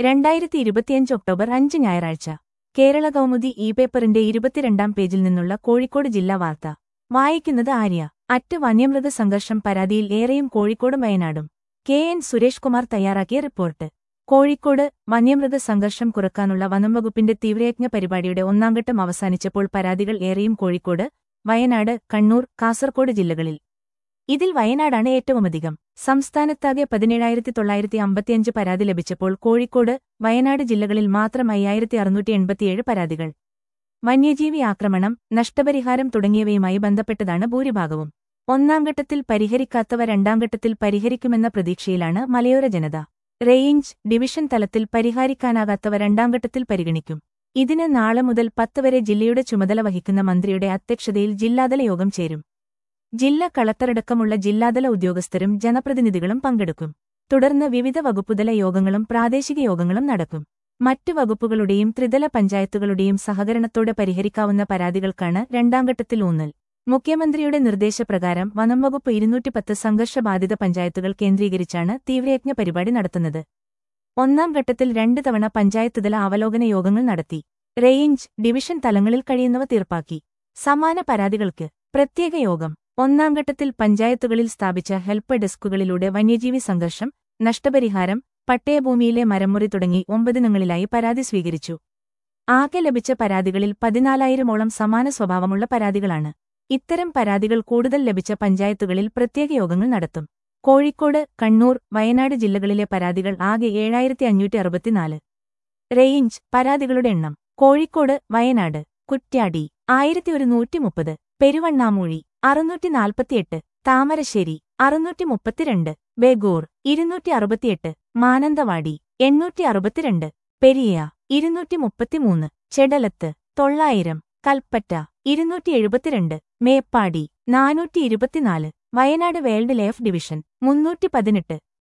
രണ്ടായിരത്തി ഇരുപത്തിയഞ്ച് ഒക്ടോബർ അഞ്ച് ഞായറാഴ്ച കേരള കൗമുദി ഇ പേപ്പറിന്റെ ഇരുപത്തിരണ്ടാം പേജിൽ നിന്നുള്ള കോഴിക്കോട് ജില്ലാ വാർത്ത വായിക്കുന്നത് ആര്യ അറ്റ് വന്യമൃഗ സംഘർഷം പരാതിയിൽ ഏറെയും കോഴിക്കോടും വയനാടും കെ എൻ സുരേഷ് കുമാർ തയ്യാറാക്കിയ റിപ്പോർട്ട് കോഴിക്കോട് വന്യമൃഗ സംഘർഷം കുറക്കാനുള്ള വനംവകുപ്പിന്റെ തീവ്രയജ്ഞ പരിപാടിയുടെ ഒന്നാംഘട്ടം അവസാനിച്ചപ്പോൾ പരാതികൾ ഏറെയും കോഴിക്കോട് വയനാട് കണ്ണൂർ കാസർകോട് ജില്ലകളിൽ ഇതിൽ വയനാടാണ് ഏറ്റവുമധികം സംസ്ഥാനത്താകെ പതിനേഴായിരത്തി തൊള്ളായിരത്തി അമ്പത്തിയഞ്ച് പരാതി ലഭിച്ചപ്പോൾ കോഴിക്കോട് വയനാട് ജില്ലകളിൽ മാത്രം അയ്യായിരത്തി അറുന്നൂറ്റി എൺപത്തിയേഴ് പരാതികൾ വന്യജീവി ആക്രമണം നഷ്ടപരിഹാരം തുടങ്ങിയവയുമായി ബന്ധപ്പെട്ടതാണ് ഭൂരിഭാഗവും ഒന്നാം ഘട്ടത്തിൽ പരിഹരിക്കാത്തവ രണ്ടാം ഘട്ടത്തിൽ പരിഹരിക്കുമെന്ന പ്രതീക്ഷയിലാണ് മലയോര ജനത റേഞ്ച് ഡിവിഷൻ തലത്തിൽ പരിഹരിക്കാനാകാത്തവ രണ്ടാം ഘട്ടത്തിൽ പരിഗണിക്കും ഇതിന് നാളെ മുതൽ പത്ത് വരെ ജില്ലയുടെ ചുമതല വഹിക്കുന്ന മന്ത്രിയുടെ അധ്യക്ഷതയിൽ ജില്ലാതല യോഗം ചേരും ജില്ലാ കളക്ടറടക്കമുള്ള ജില്ലാതല ഉദ്യോഗസ്ഥരും ജനപ്രതിനിധികളും പങ്കെടുക്കും തുടർന്ന് വിവിധ വകുപ്പുതല യോഗങ്ങളും പ്രാദേശിക യോഗങ്ങളും നടക്കും മറ്റു വകുപ്പുകളുടെയും ത്രിതല പഞ്ചായത്തുകളുടെയും സഹകരണത്തോടെ പരിഹരിക്കാവുന്ന പരാതികൾക്കാണ് രണ്ടാംഘട്ടത്തിൽ ഊന്നൽ മുഖ്യമന്ത്രിയുടെ നിർദ്ദേശപ്രകാരം വനം വകുപ്പ് ഇരുന്നൂറ്റിപ്പത്ത് സംഘർഷബാധിത പഞ്ചായത്തുകൾ കേന്ദ്രീകരിച്ചാണ് തീവ്രയജ്ഞ പരിപാടി നടത്തുന്നത് ഒന്നാം ഘട്ടത്തിൽ രണ്ട് തവണ പഞ്ചായത്തുതല അവലോകന യോഗങ്ങൾ നടത്തി റേഞ്ച് ഡിവിഷൻ തലങ്ങളിൽ കഴിയുന്നവ തീർപ്പാക്കി സമാന പരാതികൾക്ക് പ്രത്യേക യോഗം ഒന്നാം ഘട്ടത്തിൽ പഞ്ചായത്തുകളിൽ സ്ഥാപിച്ച ഹെൽപ്പ് ഡെസ്കുകളിലൂടെ വന്യജീവി സംഘർഷം നഷ്ടപരിഹാരം പട്ടയഭൂമിയിലെ മരമുറി തുടങ്ങി ഒമ്പതിനങ്ങളിലായി പരാതി സ്വീകരിച്ചു ആകെ ലഭിച്ച പരാതികളിൽ പതിനാലായിരമോളം സമാന സ്വഭാവമുള്ള പരാതികളാണ് ഇത്തരം പരാതികൾ കൂടുതൽ ലഭിച്ച പഞ്ചായത്തുകളിൽ പ്രത്യേക യോഗങ്ങൾ നടത്തും കോഴിക്കോട് കണ്ണൂർ വയനാട് ജില്ലകളിലെ പരാതികൾ ആകെ ഏഴായിരത്തി അഞ്ഞൂറ്റി അറുപത്തിനാല് റേഞ്ച് പരാതികളുടെ എണ്ണം കോഴിക്കോട് വയനാട് കുറ്റ്യാടി ആയിരത്തി ഒരുന്നൂറ്റി മുപ്പത് പെരുവണ്ണാമൂഴി അറുന്നൂറ്റി നാൽപ്പത്തിയെട്ട് താമരശ്ശേരി അറുന്നൂറ്റി മുപ്പത്തിരണ്ട് ബേഗൂർ ഇരുന്നൂറ്റി അറുപത്തിയെട്ട് മാനന്തവാടി എണ്ണൂറ്റി അറുപത്തിരണ്ട് പെരിയ ഇരുന്നൂറ്റി മുപ്പത്തിമൂന്ന് ചെടലത്ത് തൊള്ളായിരം കൽപ്പറ്റ ഇരുന്നൂറ്റി എഴുപത്തിരണ്ട് മേപ്പാടി നാനൂറ്റി ഇരുപത്തിനാല് വയനാട് വേൾഡ് ലൈഫ് ഡിവിഷൻ മുന്നൂറ്റി പതിനെട്ട്